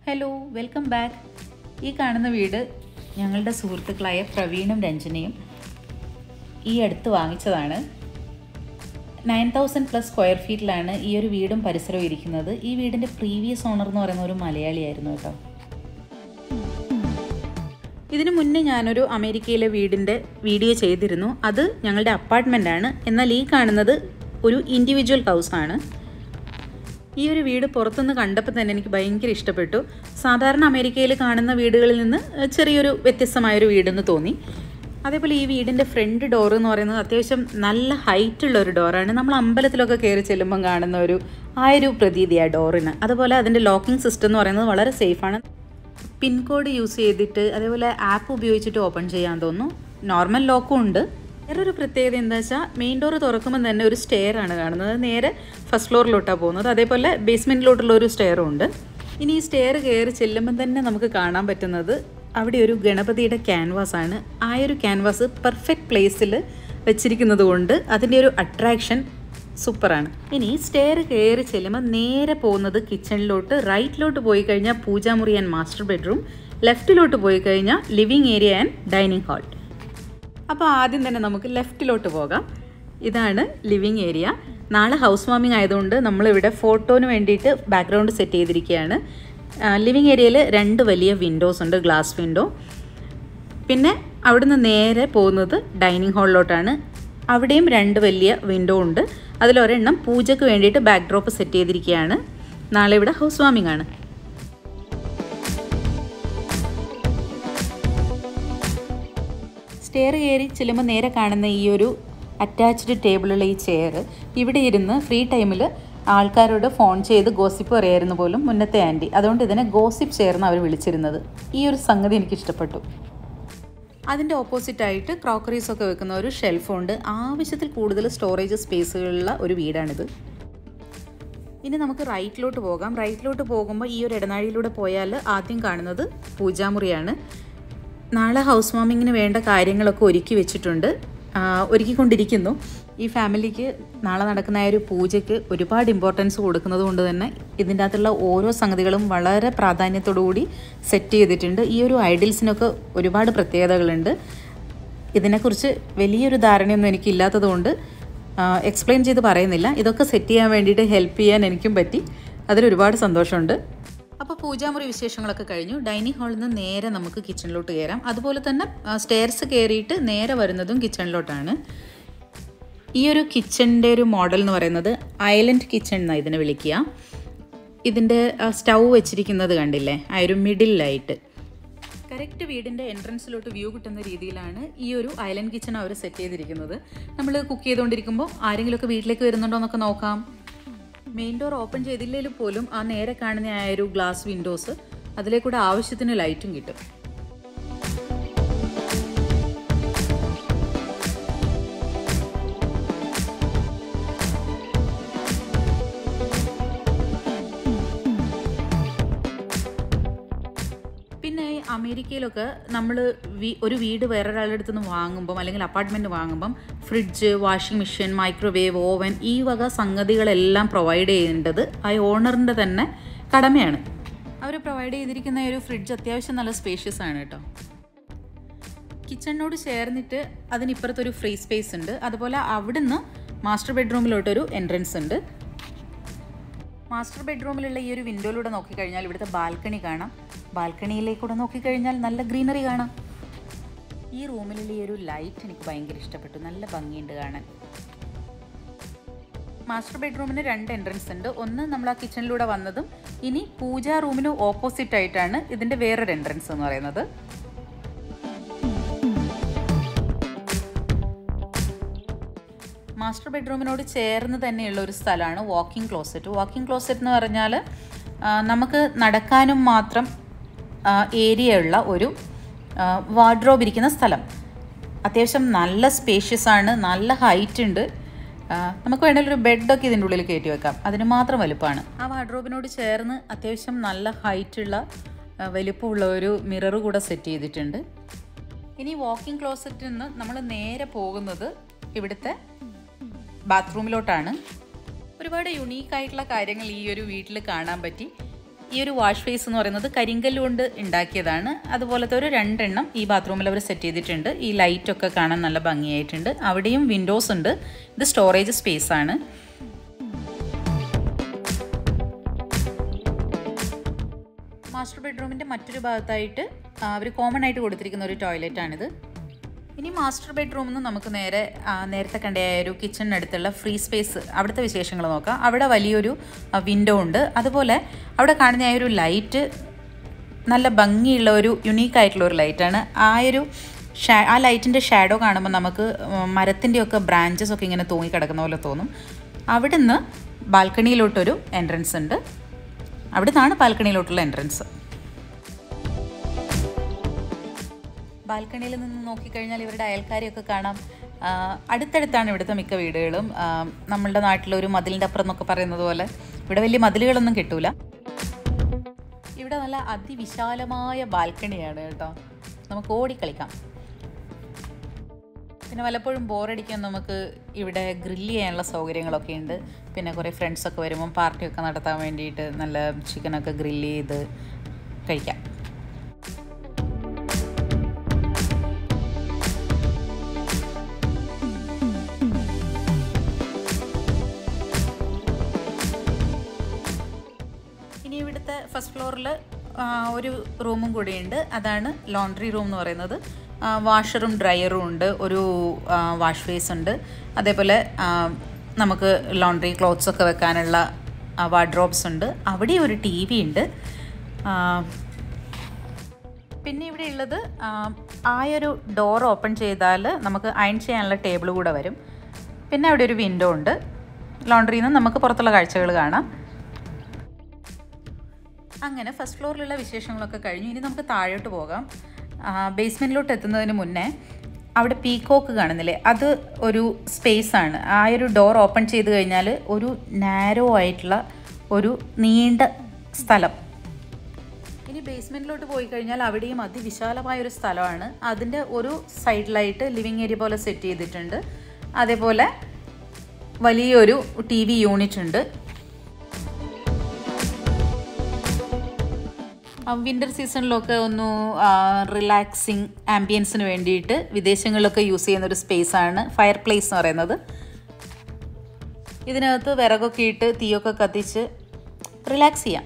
hello welcome back ഈ കാണുന്ന വീട് ഞങ്ങളുടെ സുഹൃത്തുക്കളായ പ്രവീണും രഞ്ജനയും ഈ അടുത്ത് വാങ്ങിച്ചതാണ് നയൻ തൗസൻഡ് പ്ലസ് സ്ക്വയർ ഫീറ്റിലാണ് ഈ ഒരു വീടും പരിസരവും ഇരിക്കുന്നത് ഈ വീടിൻ്റെ പ്രീവിയസ് ഓണർ എന്ന് പറയുന്ന ഒരു മലയാളിയായിരുന്നു കേട്ടോ ഇതിനു മുന്നേ ഞാനൊരു അമേരിക്കയിലെ വീടിൻ്റെ വീഡിയോ ചെയ്തിരുന്നു അത് ഞങ്ങളുടെ അപ്പാർട്ട്മെൻ്റാണ് എന്നാൽ ഈ കാണുന്നത് ഒരു ഇൻഡിവിജ്വൽ ഹൗസാണ് ഈ ഒരു വീട് പുറത്തുനിന്ന് കണ്ടപ്പോൾ തന്നെ എനിക്ക് ഭയങ്കര ഇഷ്ടപ്പെട്ടു സാധാരണ അമേരിക്കയിൽ കാണുന്ന വീടുകളിൽ നിന്ന് ചെറിയൊരു വ്യത്യസ്തമായൊരു വീടെന്ന് തോന്നി അതേപോലെ ഈ വീടിൻ്റെ ഫ്രണ്ട് ഡോർ എന്ന് പറയുന്നത് അത്യാവശ്യം നല്ല ഹൈറ്റ് ഉള്ള ഒരു ഡോറാണ് നമ്മൾ അമ്പലത്തിലൊക്കെ കയറി ചെല്ലുമ്പം കാണുന്ന ഒരു ആ ഒരു പ്രതീതിയാണ് ഡോറിന് അതുപോലെ അതിൻ്റെ ലോക്കിംഗ് സിസ്റ്റം എന്ന് പറയുന്നത് വളരെ സേഫാണ് പിൻകോഡ് യൂസ് ചെയ്തിട്ട് അതേപോലെ ആപ്പ് ഉപയോഗിച്ചിട്ട് ഓപ്പൺ ചെയ്യാൻ തോന്നുന്നു നോർമൽ ലോക്കും ഉണ്ട് വേറൊരു പ്രത്യേകത എന്താ വെച്ചാൽ മെയിൻ ഡോർ തുറക്കുമ്പോൾ തന്നെ ഒരു സ്റ്റെയർ ആണ് കാണുന്നത് നേരെ ഫസ്റ്റ് ഫ്ലോറിലോട്ടാണ് പോകുന്നത് അതേപോലെ ബേസ്മെൻറ്റിലോട്ടുള്ള ഒരു സ്റ്റെയറും ഉണ്ട് ഇനി ഈ സ്റ്റെയർ കയറി ചെല്ലുമ്പോൾ തന്നെ നമുക്ക് കാണാൻ പറ്റുന്നത് അവിടെ ഒരു ഗണപതിയുടെ ക്യാൻവാസ് ആണ് ആ ഒരു ക്യാൻവാസ് പെർഫെക്റ്റ് പ്ലേസിൽ വെച്ചിരിക്കുന്നത് കൊണ്ട് അതിൻ്റെ ഒരു അട്രാക്ഷൻ സൂപ്പറാണ് ഇനി സ്റ്റെയർ കയറി ചെല്ലുമ്പോൾ നേരെ പോകുന്നത് കിച്ചണിലോട്ട് റൈറ്റിലോട്ട് പോയി കഴിഞ്ഞാൽ പൂജാമുറി ആൻഡ് മാസ്റ്റർ ബെഡ്റൂം ലെഫ്റ്റിലോട്ട് പോയി കഴിഞ്ഞാൽ living area and dining hall അപ്പോൾ ആദ്യം തന്നെ നമുക്ക് ലെഫ്റ്റിലോട്ട് പോകാം ഇതാണ് ലിവിങ് ഏരിയ നാളെ ഹൗസ് വാമിംഗ് ആയതുകൊണ്ട് നമ്മളിവിടെ ഫോട്ടോന് വേണ്ടിയിട്ട് ബാക്ക്ഗ്രൗണ്ട് സെറ്റ് ചെയ്തിരിക്കുകയാണ് ലിവിങ് ഏരിയയിൽ രണ്ട് വലിയ വിൻഡോസ് ഉണ്ട് ഗ്ലാസ് വിൻഡോ പിന്നെ അവിടുന്ന് നേരെ പോകുന്നത് ഡൈനിങ് ഹാളിലോട്ടാണ് അവിടെയും രണ്ട് വലിയ വിൻഡോ ഉണ്ട് അതിലൊരെണ്ണം പൂജയ്ക്ക് വേണ്ടിയിട്ട് ബാക്ക് ഡ്രോപ്പ് സെറ്റ് ചെയ്തിരിക്കുകയാണ് നാളെ ഇവിടെ ഹൗസ് വാമിംഗ് ആണ് സ്റ്റെയർ കയറി ചെല്ലുമ്പോൾ നേരെ കാണുന്ന ഈ ഒരു അറ്റാച്ച്ഡ് ടേബിളുള്ള ഈ ചെയർ ഇവിടെ ഇരുന്ന് ഫ്രീ ടൈമിൽ ആൾക്കാരോട് ഫോൺ ചെയ്ത് ഗോസിപ്പ് പറയായിരുന്നു പോലും മുന്നത്തെ ആൻറ്റി അതുകൊണ്ട് ഇതിനെ ഗോസിപ്പ് ചെയർ എന്ന് അവർ വിളിച്ചിരുന്നത് ഈ ഒരു സംഗതി എനിക്ക് ഇഷ്ടപ്പെട്ടു അതിൻ്റെ ഓപ്പോസിറ്റായിട്ട് ക്രോക്കറീസ് ഒക്കെ വെക്കുന്ന ഒരു ഷെൽഫുണ്ട് ആവശ്യത്തിൽ കൂടുതൽ സ്റ്റോറേജ് സ്പേസുകളുള്ള ഒരു വീടാണിത് ഇനി നമുക്ക് റൈറ്റിലോട്ട് പോകാം റൈറ്റിലോട്ട് പോകുമ്പോൾ ഈ ഒരു ഇടനാഴിയിലൂടെ പോയാൽ ആദ്യം കാണുന്നത് പൂജാമുറിയാണ് നാളെ ഹൗസ് വാമിങ്ങിന് വേണ്ട കാര്യങ്ങളൊക്കെ ഒരുക്കി വെച്ചിട്ടുണ്ട് ഒരുക്കിക്കൊണ്ടിരിക്കുന്നു ഈ ഫാമിലിക്ക് നാളെ നടക്കുന്ന ആ ഒരു പൂജയ്ക്ക് ഒരുപാട് ഇമ്പോർട്ടൻസ് കൊടുക്കുന്നത് കൊണ്ട് തന്നെ ഇതിൻ്റെ അകത്തുള്ള ഓരോ സംഗതികളും വളരെ പ്രാധാന്യത്തോടുകൂടി സെറ്റ് ചെയ്തിട്ടുണ്ട് ഈ ഒരു ഐഡിൽസിനൊക്കെ ഒരുപാട് പ്രത്യേകതകളുണ്ട് ഇതിനെക്കുറിച്ച് വലിയൊരു ധാരണയൊന്നും എനിക്കില്ലാത്തത് കൊണ്ട് എക്സ്പ്ലെയിൻ ചെയ്ത് പറയുന്നില്ല ഇതൊക്കെ സെറ്റ് ചെയ്യാൻ വേണ്ടിയിട്ട് ഹെൽപ്പ് ചെയ്യാൻ എനിക്കും പറ്റി അതിലൊരുപാട് സന്തോഷമുണ്ട് അപ്പോൾ പൂജാമുറി വിശേഷങ്ങളൊക്കെ കഴിഞ്ഞു ഡൈനിങ് ഹാളിൽ നിന്ന് നേരെ നമുക്ക് കിച്ചണിലോട്ട് കയറാം അതുപോലെ തന്നെ സ്റ്റെയർസ് കയറിയിട്ട് നേരെ വരുന്നതും കിച്ചണിലോട്ടാണ് ഈ ഒരു കിച്ചണിൻ്റെ ഒരു മോഡൽ എന്ന് പറയുന്നത് ഐലൻഡ് കിച്ചൺ എന്നാണ് ഇതിനെ വിളിക്കുക ഇതിൻ്റെ സ്റ്റൗ വെച്ചിരിക്കുന്നത് കണ്ടില്ലേ ആ ഒരു മിഡിലായിട്ട് കറക്റ്റ് വീടിൻ്റെ എൻട്രൻസിലോട്ട് വ്യൂ കിട്ടുന്ന രീതിയിലാണ് ഈ ഒരു ഐലൻഡ് കിച്ചൺ അവർ സെറ്റ് ചെയ്തിരിക്കുന്നത് നമ്മൾ കുക്ക് ചെയ്തുകൊണ്ടിരിക്കുമ്പോൾ ആരെങ്കിലുമൊക്കെ വീട്ടിലേക്ക് വരുന്നുണ്ടോ എന്നൊക്കെ നോക്കാം മെയിൻ ഡോർ ഓപ്പൺ ചെയ്തില്ലെങ്കിൽ പോലും ആ നേരെ കാണുന്ന ആ ഒരു ഗ്ലാസ് വിൻഡോസ് അതിലേക്കൂടെ ആവശ്യത്തിന് ലൈറ്റും കിട്ടും പിന്നെ അമേരിക്കയിലൊക്കെ നമ്മൾ ഒരു വീട് വേറൊരാളുടെ അടുത്ത് നിന്ന് വാങ്ങുമ്പം അല്ലെങ്കിൽ അപ്പാർട്ട്മെൻറ്റ് വാങ്ങുമ്പം fridge washing machine microwave oven ഈ വക സംഗതികളെല്ലാം പ്രൊവൈഡ് ചെയ്യേണ്ടത് ആ ഓണറിൻ്റെ തന്നെ കടമയാണ് അവർ പ്രൊവൈഡ് ചെയ്തിരിക്കുന്ന ഒരു ഫ്രിഡ്ജ് അത്യാവശ്യം നല്ല സ്പേഷ്യസ് ആണ് കേട്ടോ കിച്ചണിനോട് ചേർന്നിട്ട് അതിനിപ്പുറത്തൊരു ഫ്രീ സ്പേസ് ഉണ്ട് അതുപോലെ അവിടുന്ന് മാസ്റ്റർ ബെഡ്റൂമിലോട്ടൊരു എൻട്രൻസ് ഉണ്ട് മാസ്റ്റർ ബെഡ്റൂമിലുള്ള ഈ ഒരു വിൻഡോയിലൂടെ നോക്കിക്കഴിഞ്ഞാൽ ഇവിടുത്തെ ബാൽക്കണി കാണാം ബാൽക്കണിയിലേക്കൂടെ നോക്കിക്കഴിഞ്ഞാൽ നല്ല ഗ്രീനറി കാണാം ഈ റൂമിലുള്ള ഈ ഒരു ലൈറ്റ് എനിക്ക് ഭയങ്കര ഇഷ്ടപ്പെട്ടു നല്ല ഭംഗിയുണ്ട് കാണാൻ മാസ്റ്റർ ബെഡ്റൂമിന് രണ്ട് എൻട്രൻസ് ഉണ്ട് ഒന്ന് നമ്മൾ ആ കിച്ചണിലൂടെ വന്നതും ഇനി പൂജാ റൂമിന് ഓപ്പോസിറ്റ് ആയിട്ടാണ് ഇതിൻ്റെ വേറൊരു എൻട്രൻസ് എന്ന് പറയുന്നത് മാസ്റ്റർ ബെഡ്റൂമിനോട് ചേർന്ന് തന്നെയുള്ള ഒരു സ്ഥലമാണ് വാക്കിംഗ് ക്ലോസറ്റ് വാക്കിംഗ് ക്ലോസറ്റ് എന്ന് പറഞ്ഞാൽ നമുക്ക് നടക്കാനും മാത്രം ഏരിയ ഉള്ള ഒരു വാർഡ്രോബ് ഇരിക്കുന്ന സ്ഥലം അത്യാവശ്യം നല്ല സ്പേഷ്യസ് ആണ് നല്ല ഹൈറ്റ് ഉണ്ട് നമുക്ക് വേണമെങ്കിൽ ഒരു ബെഡൊക്കെ ഇതിൻ്റെ ഉള്ളിൽ കയറ്റി വെക്കാം അതിന് മാത്രം വലുപ്പമാണ് ആ വാർഡ്രോബിനോട് ചേർന്ന് അത്യാവശ്യം നല്ല ഹൈറ്റുള്ള വലുപ്പമുള്ള ഒരു മിറർ കൂടെ സെറ്റ് ചെയ്തിട്ടുണ്ട് ഇനി വാക്കിംഗ് ക്ലോസറ്റിൽ നിന്ന് നമ്മൾ നേരെ പോകുന്നത് ഇവിടുത്തെ ബാത്റൂമിലോട്ടാണ് ഒരുപാട് യുണീക്ക് ആയിട്ടുള്ള കാര്യങ്ങൾ ഈ ഒരു വീട്ടിൽ കാണാൻ പറ്റി ഈ ഒരു വാഷ് ഫേസ് എന്ന് പറയുന്നത് കരിങ്കല്ല് കൊണ്ട് ഉണ്ടാക്കിയതാണ് അതുപോലത്തെ ഒരു രണ്ടെണ്ണം ഈ ബാത്റൂമിൽ അവർ സെറ്റ് ചെയ്തിട്ടുണ്ട് ഈ ലൈറ്റൊക്കെ കാണാൻ നല്ല ഭംഗിയായിട്ടുണ്ട് അവിടെയും വിൻഡോസ് ഉണ്ട് ഇത് സ്റ്റോറേജ് സ്പേസ് ആണ് മാസ്റ്റർ ബെഡ്റൂമിൻ്റെ മറ്റൊരു ഭാഗത്തായിട്ട് അവർ കോമൺ ആയിട്ട് കൊടുത്തിരിക്കുന്ന ഒരു ടോയ്ലറ്റാണിത് ഇനി മാസ്റ്റർ ബെഡ്റൂമിൽ നിന്ന് നമുക്ക് നേരെ ആ, നേരത്തെ കണ്ട ആ ഒരു കിച്ചണിനടുത്തുള്ള ഫ്രീ സ്പേസ് അവിടുത്തെ വിശേഷങ്ങൾ നോക്കാം അവിടെ വലിയൊരു വിൻഡോ ഉണ്ട് അതുപോലെ അവിടെ കാണുന്ന ആ ഒരു ലൈറ്റ് നല്ല ഭംഗിയുള്ള ഒരു യുണീക്ക് ആയിട്ടുള്ള ഒരു ലൈറ്റാണ് ആ ഒരു ഷാ ആ ലൈറ്റിൻ്റെ ഷാഡോ കാണുമ്പോൾ നമുക്ക് മരത്തിൻ്റെയൊക്കെ ബ്രാഞ്ചസ് ഒക്കെ ഇങ്ങനെ തൂങ്ങിക്കിടക്കുന്ന പോലെ തോന്നും അവിടുന്ന് ബാൽക്കണിയിലോട്ടൊരു എൻട്രൻസ് ഉണ്ട് അവിടുന്നാണ് ബാൽക്കണിയിലോട്ടുള്ള എൻട്രൻസ് ബാൽക്കണിയിൽ നിന്ന് നോക്കിക്കഴിഞ്ഞാൽ ഇവരുടെ അയൽക്കാരെയൊക്കെ കാണാം ആ, അടുത്തടുത്താണ് ഇവിടുത്തെ മിക്ക വീടുകളും ആ, നമ്മളുടെ നാട്ടിലൊരു മതിലിൻ്റെ അപ്പുറം എന്നൊക്കെ പറയുന്നത് പോലെ ഇവിടെ വലിയ മതിലുകളൊന്നും കിട്ടൂല ഇവിടെ നല്ല അതിവിശാലമായ ബാൽക്കണിയാണ് കേട്ടോ നമുക്ക് ഓടിക്കളിക്കാം പിന്നെ പലപ്പോഴും ബോറടിക്കാൻ നമുക്ക് ഇവിടെ ഗ്രില്ല് ചെയ്യാനുള്ള സൗകര്യങ്ങളൊക്കെ ഉണ്ട് പിന്നെ കുറേ ഫ്രണ്ട്സൊക്കെ വരുമ്പം പാർട്ടിയൊക്കെ നടത്താൻ വേണ്ടിയിട്ട് നല്ല ചിക്കനൊക്കെ ഗ്രില്ല് ചെയ്ത് കഴിക്കാം ഇനി ഇവിടുത്തെ ഫസ്റ്റ് ഫ്ലോറിൽ ഒരു റൂമും കൂടിയുണ്ട് അതാണ് ലോണ്ട്രി റൂം എന്ന് പറയുന്നത് വാഷറും ഡ്രയറും ഉണ്ട് ഒരു വാഷ് ഫേസ് ഉണ്ട് അതേപോലെ ആ, നമുക്ക് ലോണ്ട്രി ക്ലോത്ത്സ് ഒക്കെ വെക്കാനുള്ള വാർഡ്രോബ്സ് ഉണ്ട് അവിടെ ഒരു ടി വി ഉണ്ട് ആ, പിന്നെ ഇവിടെ ഉള്ളത് ആ, ആ ഒരു ഡോർ ഓപ്പൺ ചെയ്താൽ നമുക്ക് അയൺ ചെയ്യാനുള്ള ടേബിൾ കൂടെ വരും പിന്നെ അവിടെ ഒരു വിൻഡോ ഉണ്ട് ലോണ്ട്രിയിൽ നിന്ന് നമുക്ക് പുറത്തുള്ള കാഴ്ചകൾ കാണാം അങ്ങനെ ഫസ്റ്റ് ഫ്ലോറിലുള്ള വിശേഷങ്ങളൊക്കെ കഴിഞ്ഞു ഇനി നമുക്ക് താഴോട്ട് പോകാം ബേസ്മെൻറ്റിലോട്ട് എത്തുന്നതിന് മുന്നേ അവിടെ പീക്കോക്ക് കാണുന്നില്ലേ അത് ഒരു സ്പേസ് ആണ് ആ ഒരു ഡോർ ഓപ്പൺ ചെയ്ത് കഴിഞ്ഞാൽ ഒരു നാരോ ആയിട്ടുള്ള ഒരു നീണ്ട സ്ഥലം ഇനി ബേസ്മെൻറ്റിലോട്ട് പോയി കഴിഞ്ഞാൽ അവിടെയും അതിവിശാലമായ ഒരു സ്ഥലമാണ് അതിൻ്റെ ഒരു സൈഡിലായിട്ട് ലിവിങ് ഏരിയ പോലെ സെറ്റ് ചെയ്തിട്ടുണ്ട് അതേപോലെ വലിയൊരു ടി വി യൂണിറ്റ് ഉണ്ട് വിൻ്റർ സീസണിലൊക്കെ ഒന്ന് റിലാക്സിങ് ആംബിയൻസിന് വേണ്ടിയിട്ട് വിദേശങ്ങളിലൊക്കെ യൂസ് ചെയ്യുന്ന ഒരു സ്പേസ് ആണ് ഫയർ പ്ലേസ് എന്ന് പറയുന്നത് ഇതിനകത്ത് വിറകൊക്കെ ഇട്ട് തീയൊക്കെ കത്തിച്ച് റിലാക്സ് ചെയ്യാം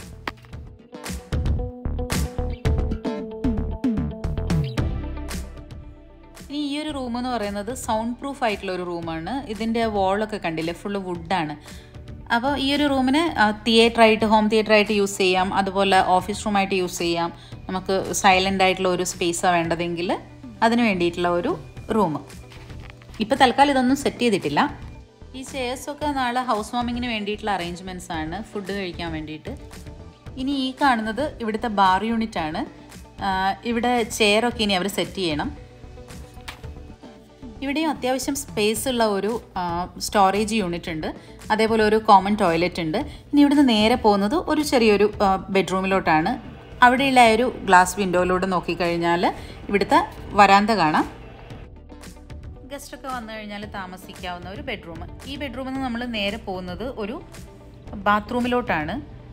ഇനി ഈ ഒരു റൂം എന്ന് പറയുന്നത് സൗണ്ട് പ്രൂഫ് ആയിട്ടുള്ള ഒരു റൂമാണ് ഇതിൻ്റെ വാളൊക്കെ കണ്ടില്ലേ ഫുള്ള് വുഡാണ് അപ്പോൾ ഈ ഒരു റൂമിന് തിയേറ്റർ ആയിട്ട് ഹോം തിയേറ്റർ ആയിട്ട് യൂസ് ചെയ്യാം അതുപോലെ ഓഫീസ് റൂമായിട്ട് യൂസ് ചെയ്യാം നമുക്ക് സൈലൻ്റ് ആയിട്ടുള്ള ഒരു സ്പേസാണ് വേണ്ടതെങ്കിൽ അതിന് വേണ്ടിയിട്ടുള്ള ഒരു റൂം ഇപ്പോൾ തൽക്കാലം ഇതൊന്നും സെറ്റ് ചെയ്തിട്ടില്ല ഈ ചെയർസൊക്കെ നാളെ ഹൗസ് വാമിങ്ങിന് വേണ്ടിയിട്ടുള്ള അറേഞ്ച്മെൻറ്റ്സ് ആണ് ഫുഡ് കഴിക്കാൻ വേണ്ടിയിട്ട് ഇനി ഈ കാണുന്നത് ഇവിടുത്തെ ബാർ യൂണിറ്റ് ആണ് ആ, ഇവിടെ ചെയറൊക്കെ ഇനി അവർ സെറ്റ് ചെയ്യണം ഇവിടെയും അത്യാവശ്യം സ്പേസ് ഉള്ള ഒരു സ്റ്റോറേജ് യൂണിറ്റ് ഉണ്ട് അതേപോലെ ഒരു കോമൺ ടോയ്ലറ്റ് ഉണ്ട് ഇനി ഇവിടുന്ന് നേരെ പോകുന്നത് ഒരു ചെറിയൊരു ബെഡ്റൂമിലോട്ടാണ് അവിടെയുള്ള ആ ഒരു ഗ്ലാസ് വിൻഡോയിലൂടെ നോക്കിക്കഴിഞ്ഞാൽ ഇവിടുത്തെ വരാന്ത കാണാം ഗസ്റ്റൊക്കെ വന്നു കഴിഞ്ഞാൽ താമസിക്കാവുന്ന ഒരു ബെഡ്റൂം ഈ ബെഡ്റൂമിൽ നിന്ന് നമ്മൾ നേരെ പോകുന്നത് ഒരു ബാത്റൂമിലോട്ടാണ്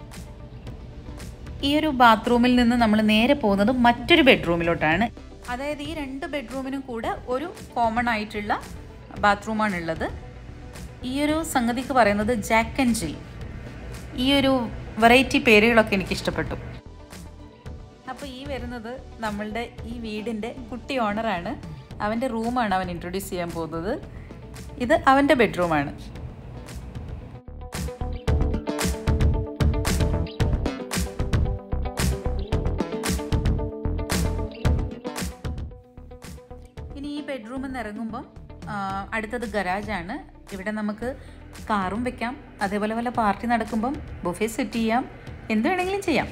ഈ ഒരു ബാത്റൂമിൽ നിന്ന് നമ്മൾ നേരെ പോകുന്നത് മറ്റൊരു ബെഡ്റൂമിലോട്ടാണ് അതായത് ഈ രണ്ട് ബെഡ്റൂമിനും കൂടെ ഒരു കോമൺ ആയിട്ടുള്ള ബാത്റൂമാണ് ഉള്ളത് ഈ ഒരു സംഗതിക്ക് പറയുന്നത് ജാക്ക് ആൻഡ് ജിൽ ഈ ഒരു വെറൈറ്റി പേരുകളൊക്കെ എനിക്ക് ഇഷ്ടപ്പെട്ടു അപ്പോൾ ഈ വരുന്നത് നമ്മളുടെ ഈ വീടിൻ്റെ കുട്ടി ഓണറാണ് അവൻ്റെ റൂമാണ് അവൻ ഇൻട്രൊഡ്യൂസ് ചെയ്യാൻ പോകുന്നത് ഇത് അവൻ്റെ ബെഡ്റൂമാണ് ഇനി ഈ ബെഡ്റൂമിൽ നിന്ന് ഇറങ്ങുമ്പം ആ, അടുത്തത് ഗരാജാണ് ഇവിടെ നമുക്ക് കാറും വെക്കാം അതേപോലെ വല്ല പാർട്ടി നടക്കുമ്പം ബുഫേ സെറ്റ് ചെയ്യാം എന്ത് വേണമെങ്കിലും ചെയ്യാം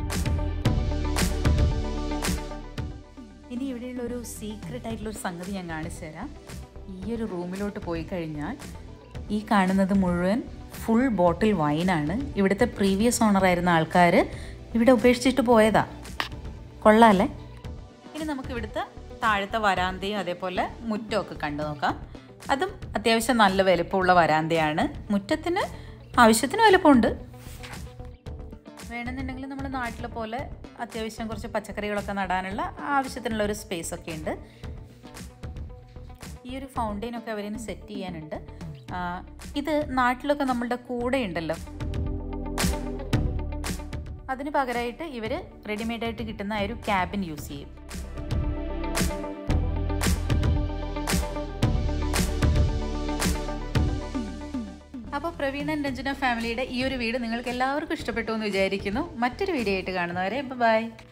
ഇനി ഇവിടെയുള്ള ഒരു സീക്രട്ട് ആയിട്ടുള്ള ഒരു സംഗതി ഞാൻ കാണിച്ചു തരാം ഈ ഒരു റൂമിലോട്ട് പോയി കഴിഞ്ഞാൽ ഈ കാണുന്നത് മുഴുവൻ ഫുൾ ബോട്ടിൽ വൈനാണ് ഇവിടുത്തെ പ്രീവിയസ് ഓണറായിരുന്ന ആൾക്കാർ ഇവിടെ ഉപേക്ഷിച്ചിട്ട് പോയതാ കൊള്ളാല്ലേ ഇനി നമുക്ക് ഇവിടുത്തെ താഴത്തെ വരാന്തയും അതേപോലെ മുറ്റമൊക്കെ കണ്ടു നോക്കാം അതും അത്യാവശ്യം നല്ല വലുപ്പമുള്ള വരാന്തയാണ് മുറ്റത്തിന് ആവശ്യത്തിന് വലുപ്പമുണ്ട് വേണമെന്നുണ്ടെങ്കിൽ നമ്മൾ നാട്ടിലെ പോലെ അത്യാവശ്യം കുറച്ച് പച്ചക്കറികളൊക്കെ നടാനുള്ള ആവശ്യത്തിനുള്ള ഒരു സ്പേസ് ഒക്കെ ഉണ്ട് ഈ ഒരു ഫൗണ്ടെയിനൊക്കെ അവരിന് സെറ്റ് ചെയ്യാനുണ്ട് ആ, ഇത് നാട്ടിലൊക്കെ നമ്മളുടെ കൂടെ ഉണ്ടല്ലോ അതിന് പകരമായിട്ട് ഇവർ റെഡിമെയ്ഡായിട്ട് കിട്ടുന്ന ആ ഒരു ക്യാബിൻ യൂസ് ചെയ്യും അപ്പോൾ പ്രവീൺ ആൻഡ് രഞ്ജന ഫാമിലിയുടെ ഈ ഒരു വീട് നിങ്ങൾക്ക് എല്ലാവർക്കും ഇഷ്ടപ്പെട്ടു എന്ന് വിചാരിക്കുന്നു മറ്റൊരു വീഡിയോ ആയിട്ട് കാണുന്നവരെ ബൈ